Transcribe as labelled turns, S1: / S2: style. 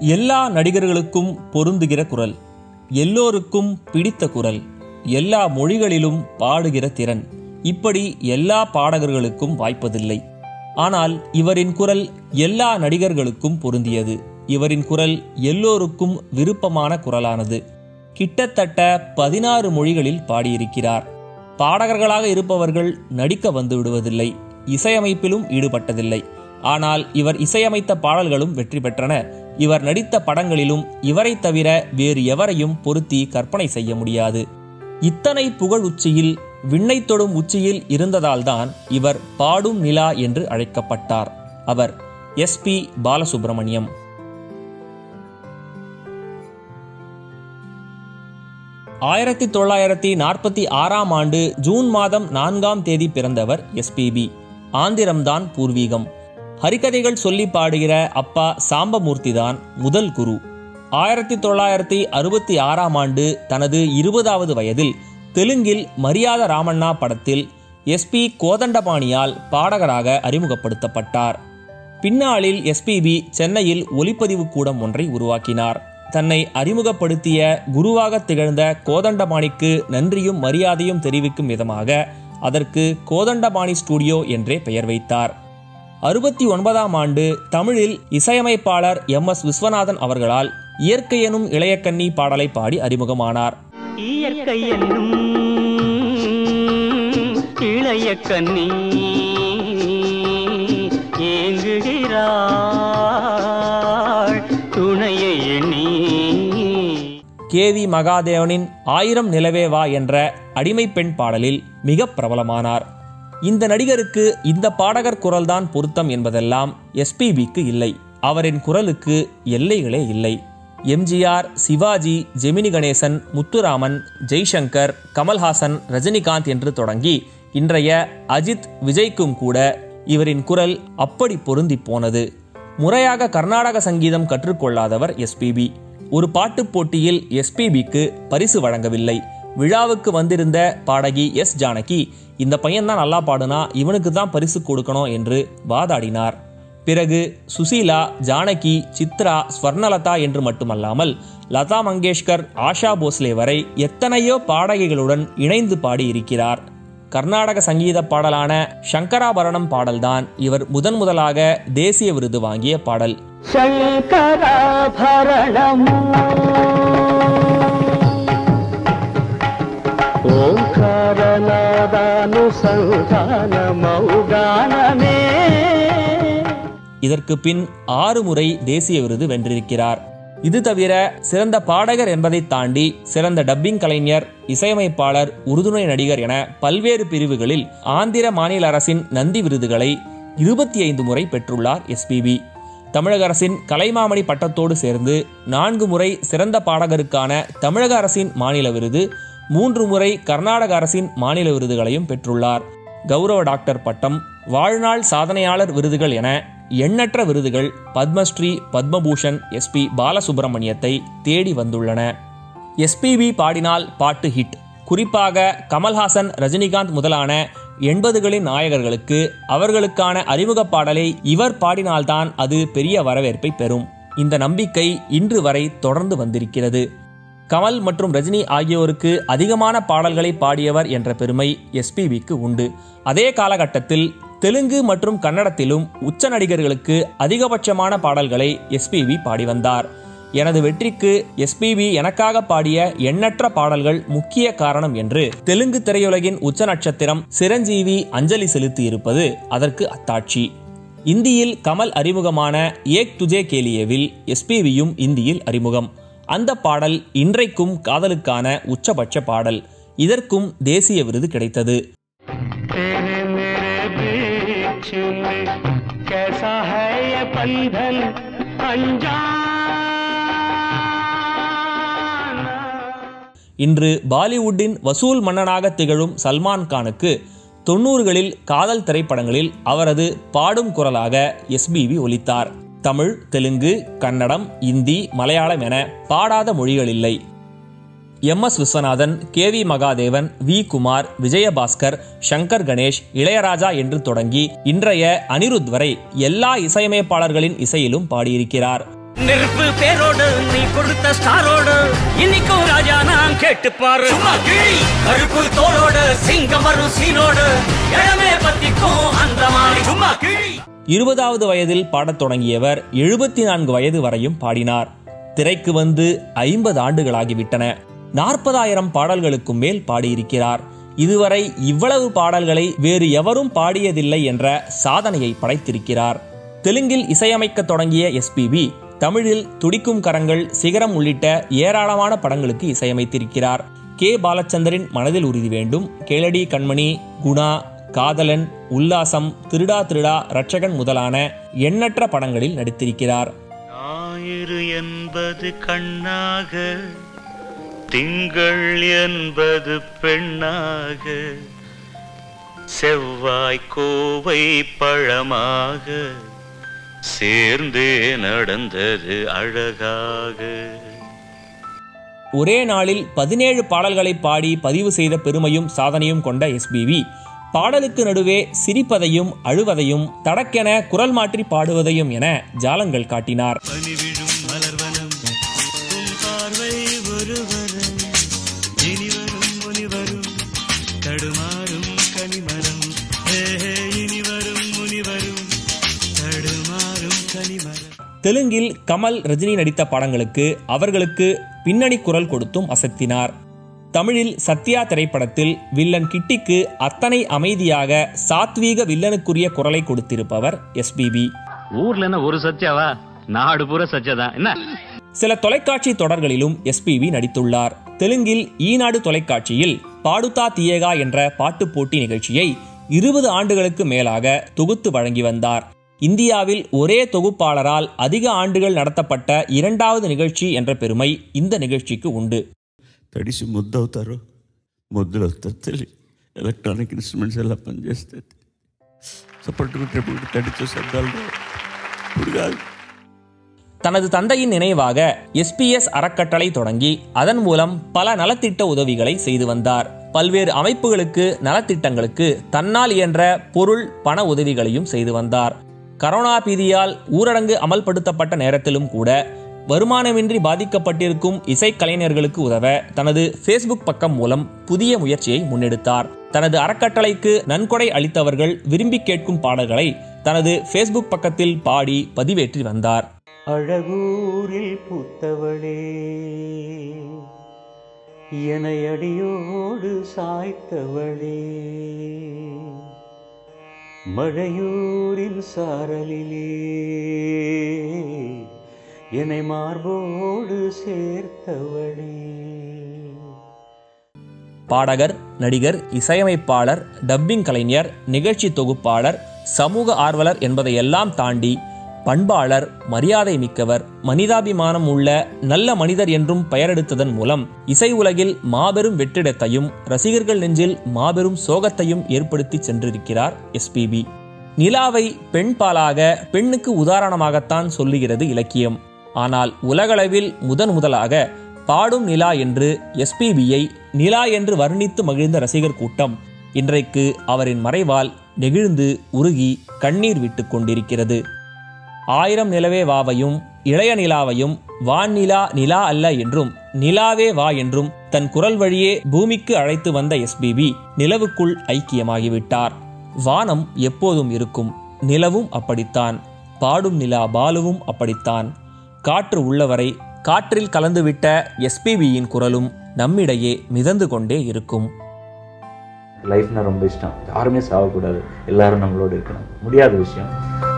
S1: எல்லா நடிகர்களுக்கும் பொருந்துகிற குரல் எல்லோருக்கும் பிடித்த குரல் எல்லா மொழிகளிலும் பாடுகிற திறன் இப்படி எல்லா பாடகர்களுக்கும் வாய்ப்பதில்லை ஆனால் இவரின் குரல் எல்லா நடிகர்களுக்கும் பொருந்தியது இவரின் குரல் எல்லோருக்கும் விருப்பமான குரலானது கிட்டத்தட்ட பதினாறு மொழிகளில் பாடியிருக்கிறார் பாடகர்களாக இருப்பவர்கள் நடிக்க வந்து விடுவதில்லை இசையமைப்பிலும் ஈடுபட்டதில்லை ஆனால் இவர் இசையமைத்த பாடல்களும் வெற்றி பெற்றன இவர் நடித்த படங்களிலும் இவரை தவிர வேறு எவரையும் பொருத்தி கற்பனை செய்ய முடியாது இத்தனை புகழ் உச்சியில் விண்ணை தொடும் உச்சியில் இருந்ததால்தான் இவர் பாடும் நிலா என்று அழைக்கப்பட்டார் அவர் எஸ் பி பாலசுப்ரமணியம் ஆயிரத்தி தொள்ளாயிரத்தி நாற்பத்தி ஆறாம் ஆண்டு ஜூன் மாதம் நான்காம் தேதி பிறந்தவர் எஸ்பிபி ஆந்திரம்தான் பூர்வீகம் ஹரிகதைகள் சொல்லி பாடுகிற அப்பா சாம்பமூர்த்தி தான் முதல் குரு ஆயிரத்தி தொள்ளாயிரத்தி அறுபத்தி ஆறாம் ஆண்டு தனது இருபதாவது வயதில் தெலுங்கில் மரியாத ராமண்ணா படத்தில் எஸ்பி கோதண்டபாணியால் பாடகராக அறிமுகப்படுத்தப்பட்டார் பின்னாளில் எஸ்பிபி சென்னையில் ஒலிப்பதிவு கூடம் ஒன்றை உருவாக்கினார் தன்னை அறிமுகப்படுத்திய குருவாக திகழ்ந்த கோதண்டபாணிக்கு நன்றியும் மரியாதையும் தெரிவிக்கும் விதமாக அதற்கு கோதண்டபாணி ஸ்டுடியோ என்றே பெயர் வைத்தார் அறுபத்தி ஒன்பதாம் ஆண்டு தமிழில் இசையமைப்பாளர் எம் எஸ் விஸ்வநாதன் அவர்களால் இயற்கை எனும் இளையக்கண்ணி பாடலை பாடி அறிமுகமானார்
S2: இயற்கை என்னும் இளைய கண்ணி ஏங்குகிறாள் துணையை எண்ணி
S1: கே வி மகாதேவனின் ஆயிரம் நிலவே வா என்ற அடிமை பெண் பாடலில் மிக பிரபலமானார் இந்த நடிகருக்கு இந்த பாடகர் குரல்தான் பொருத்தம் என்பதெல்லாம் எஸ்பிபிக்கு இல்லை அவரின் குரலுக்கு எல்லைகளே இல்லை எம்ஜிஆர் சிவாஜி ஜெமினி கணேசன் முத்துராமன் ஜெய்சங்கர் கமல்ஹாசன் ரஜினிகாந்த் என்று தொடங்கி இன்றைய அஜித் விஜய்க்கும் கூட இவரின் குரல் அப்படி பொருந்தி போனது முறையாக கர்நாடக சங்கீதம் கற்றுக்கொள்ளாதவர் எஸ்பிபி ஒரு பாட்டுப் போட்டியில் எஸ்பிபிக்கு பரிசு வழங்கவில்லை விழாவுக்கு வந்திருந்த பாடகி எஸ் ஜானகி இந்த பையன் தான் நல்லா பாடுனா இவனுக்கு தான் பரிசு கொடுக்கணும் என்று வாதாடினார் பிறகு சுசீலா ஜானகி சித்ரா ஸ்வர்ணலதா என்று மட்டுமல்லாமல் லதா மங்கேஷ்கர் ஆஷா போஸ்லே வரை எத்தனையோ பாடகிகளுடன் இணைந்து பாடியிருக்கிறார் கர்நாடக சங்கீத பாடலான சங்கராபரணம் பாடல்தான் இவர் முதன் முதலாக தேசிய விருது வாங்கிய பாடல்
S2: శంకరాభరణము ఓంకారనాదానుసంధానమౌగానమే
S1: இதற்கு பின் ஆறு முறை தேசிய விருது வென்றிருக்கிறார் இது தவிர சிறந்த பாடகர் என்பதை தாண்டி சிறந்த டப்பிங் கலைஞர் இசையமைப்பாளர் உறுதுணை நடிகர் என பல்வேறு பிரிவுகளில் ஆந்திர மாநில அரசின் நந்தி விருதுகளை இருபத்தி ஐந்து முறை பெற்றுள்ளார் எஸ்பிபி தமிழக அரசின் கலைமாமணி பட்டத்தோடு சேர்ந்து நான்கு முறை சிறந்த பாடகருக்கான தமிழக அரசின் மாநில விருது மூன்று முறை கர்நாடக அரசின் மாநில விருதுகளையும் பெற்றுள்ளார் கௌரவ டாக்டர் பட்டம் வாழ்நாள் சாதனையாளர் விருதுகள் என எண்ணற்ற விருதுகள் பத்மஸ்ரீ பத்மபூஷன் எஸ்பி பாலசுப்ரமணியத்தை தேடி வந்துள்ளன எஸ்பிபி பாடினால் பாட்டு ஹிட் குறிப்பாக கமல்ஹாசன் ரஜினிகாந்த் முதலான எண்பதுகளின் நாயகர்களுக்கு அவர்களுக்கான அறிமுக பாடலை இவர் பாடினால்தான் அது பெரிய வரவேற்பை பெறும் இந்த நம்பிக்கை இன்று வரை தொடர்ந்து வந்திருக்கிறது கமல் மற்றும் ரஜினி ஆகியோருக்கு அதிகமான பாடல்களை பாடியவர் என்ற பெருமை எஸ்பிபிக்கு உண்டு அதே காலகட்டத்தில் தெலுங்கு மற்றும் கன்னடத்திலும் உச்ச நடிகர்களுக்கு அதிகபட்சமான பாடல்களை எஸ்பிபி பாடி வந்தார் எனது வெற்றிக்கு எஸ்பிபி எனக்காக பாடிய எண்ணற்ற பாடல்கள் முக்கிய காரணம் என்று தெலுங்கு திரையுலகின் உச்ச நட்சத்திரம் சிரஞ்சீவி அஞ்சலி செலுத்தி இருப்பது அதற்கு அத்தாட்சி இந்தியில் கமல் அறிமுகமான ஏக் துஜே கேலியேவில் எஸ்பிவியும் இந்தியில் அறிமுகம் அந்த பாடல் இன்றைக்கும் காதலுக்கான உச்சபட்ச பாடல் இதற்கும் தேசிய விருது கிடைத்தது
S2: तेरे मेरे बीच में कैसा है ये बंधन अनजाना
S1: இன்று பாலிவுட்டின் வசூல் மன்னனாக திகழும் சல்மான் கானுக்கு தொண்ணூறுகளில் காதல் திரைப்படங்களில் அவரது பாடும் குரலாக எஸ்பிவி ஒலித்தார் தமிழ் தெலுங்கு கன்னடம் இந்தி மலையாளம் என பாடாத மொழிகள் இல்லை M S Viswanathan K V Mahadevan V Kumar Vijayabhaskar Shankar Ganesh Ilaiyaraaja என்று தொடங்கி இன்றைய அனிருத் வரை எல்லா இசையமைப்பாளர்களின் இசையிலும் பாடியிருக்கிறார்
S2: நெருப்பு பேரோடு நீ கொடுத்த ஸ்டாரோடு இன்னைக்கும் ராஜா நான் கேட்டு பாரு கருப்பு தோளோடு சிங்கம் வரும் சீனோடு இளமே பத்திக்கும் அந்த மாதிரி சும்மா கிழி
S1: இருபதாவது வயதில் பாடத் தொடங்கியவர் எழுபத்தி நான்கு வயது வரையும் பாடினார் திரைக்கு வந்து ஐம்பது ஆண்டுகளாகிவிட்டன நாற்பதாயிரம் பாடல்களுக்கும் மேல் பாடியிருக்கிறார் இதுவரை இவ்வளவு பாடல்களை வேறு எவரும் பாடியதில்லை என்ற சாதனையை படைத்திருக்கிறார் தெலுங்கில் இசையமைக்கத் தொடங்கிய எஸ்பிபி தமிழில் துடிக்கும் கரங்கள் சிகரம் உள்ளிட்ட ஏராளமான படங்களுக்கு இசையமைத்திருக்கிறார் கே பாலச்சந்தரின் மனதில் உறுதி வேண்டும் கேளடி கண்மணி குணா காதலன் உல்லாசம் திருடா திருடா ரட்சகன் முதலான எண்ணற்ற படங்களில் நடித்திருக்கிறார்
S3: ஞாயிறு என்பது கண்ணாக திங்கள் என்பது பெண்ணாக செவ்வாய் கோவை பழமாக சேர்ந்தே நடந்தது அழகாக
S1: ஒரே நாளில் பதினேழு பாடல்களை பாடி பதிவு செய்த பெருமையும் சாதனையும் கொண்ட எஸ்பிவி பாடலுக்கு நடுவே சிரிப்பதையும் அழுவதையும் தடக்கென குரல் மாற்றி பாடுவதையும் என ஜாலங்கள் காட்டினார்
S3: பனிவிழும் மலர்வனம் உன் பார்வை ஒருவரம் இனி வரும் ஒளி வரும் தடுமாறும் கனிமரம் ஹே, ஹே, இனி வரும் முனி வரும் தடுமாறும் கனிமரம்
S1: தெலுங்கில் கமல் ரஜினி நடித்த படங்களுக்கு அவர்களுக்கு பின்னணி குரல் கொடுத்தும் அசத்தினார் தமிழில் சத்யா திரைப்படத்தில் வில்லன் கிட்டிக்கு அத்தனை அமைதியாக சாத்வீக வில்லனுக்குரிய குரலை கொடுத்திருப்பவர் எஸ்பிபி
S4: ஊர்ல என்ன ஒரு சத்தியாவா நாடு பூரா சத்தியாதான் என்ன
S1: சில தொலைக்காட்சி தொடர்களிலும் எஸ்பிவி நடித்துள்ளார் தெலுங்கில் ஈநாடு தொலைக்காட்சியில் பாடுதா தியேகா என்ற பாட்டுப் போட்டி நிகழ்ச்சியை இருபது ஆண்டுகளுக்கு மேலாக தொகுத்து வழங்கி வந்தார் இந்தியாவில் ஒரே தொகுப்பாளரால் அதிக ஆண்டுகள் நடத்தப்பட்ட இரண்டாவது நிகழ்ச்சி என்ற பெருமை இந்த நிகழ்ச்சிக்கு உண்டு
S5: తడిసి ముద్ద అవుతారు ముద్దులు వస్తారు తెలియ ఎలక్ట్రానిక్ ఇన్స్ట్రుమెంట్స్ ఎలా పనిచేస్తాయి చప్పట్టుకుంటేప్పుడు తడిచే శబ్దాలు రావు. ఇప్పుడు కాదు
S1: தனது தந்தையின் நினைவாக எஸ்பிஎஸ் அறக்கட்டளை தொடங்கி அதன் மூலம் பல நலத்திட்ட உதவிகளை செய்து வந்தார் பல்வேறு அமைப்புகளுக்கு நலத்திட்டங்களுக்கு தன்னால் இயன்ற பொருள் பண உதவிகளையும் செய்து வந்தார் கரோனா பீதியால் ஊரடங்கு அமல்படுத்தப்பட்ட நேரத்திலும் கூட வருமானமின்றி பாதிக்கப்பட்டிருக்கும் இசைக்கலைஞர்களுக்கு உதவ தனது ஃபேஸ்புக் பக்கம் மூலம் புதிய முயற்சியை முன்னெடுத்தார் தனது அறக்கட்டளைக்கு நன்கொடை அளித்தவர்கள் விரும்பி கேட்கும் பாடல்களை தனது ஃபேஸ்புக் பக்கத்தில் பாடி பதிவேற்றி வந்தார்
S2: அழகூரில் பூத்தவளே என்னை அடியோடு சாய்த்தவளே மழையூரின் சாரலிலே என்னை மார்போடு சேர்த்தவளே
S1: பாடகர் நடிகர் இசையமைப்பாளர் டப்பிங் கலைஞர் நிகழ்ச்சி தொகுப்பாளர் சமூக ஆர்வலர் என்பதையெல்லாம் தாண்டி பண்பாளர் மரியாதை மிக்கவர் மனிதாபிமானம் உள்ள நல்ல மனிதர் என்றும் பெயரெடுத்ததன் மூலம் இசை உலகில் மாபெரும் வெற்றிடத்தையும் ரசிகர்கள் நெஞ்சில் மாபெரும் சோகத்தையும் ஏற்படுத்தி சென்றிருக்கிறார் எஸ்பிபி நிலாவை பெண் பாலாக பெண்ணுக்கு உதாரணமாகத்தான் சொல்லுகிறது இலக்கியம் ஆனால் உலகளவில் முதன் முதலாக பாடும் நிலா என்று எஸ்பிபியை நிலா என்று வர்ணித்து மகிழ்ந்த ரசிகர் கூட்டம் இன்றைக்கு அவரின் மறைவால் நெகிழ்ந்து உருகி கண்ணீர் விட்டுக் கொண்டிருக்கிறது ஆயிரம் நிலவே வாவையும் இளைய நிலாவையும் வான்நிலா நிலா அல்ல என்றும் நிலாவே வா என்றும் தன் குரல் வழியே பூமிக்கு அழைத்து வந்த எஸ்பிபி நிலவுக்குள் ஐக்கியமாகிவிட்டார் வானம் எப்போதும் இருக்கும் நிலவும் அப்படித்தான் பாடும் நிலா பாலுவும் அப்படித்தான் காற்று உள்ளவரை காற்றில் கலந்துவிட்ட எஸ்பிபியின் குரலும் நம்மிடையே மிதந்து கொண்டே இருக்கும்
S6: லைஃப்னா ரொம்ப இஷ்டம் யாருமே சாகக்கூடாது எல்லாரும் நம்மளோட இருக்கணும் முடியாத விஷயம்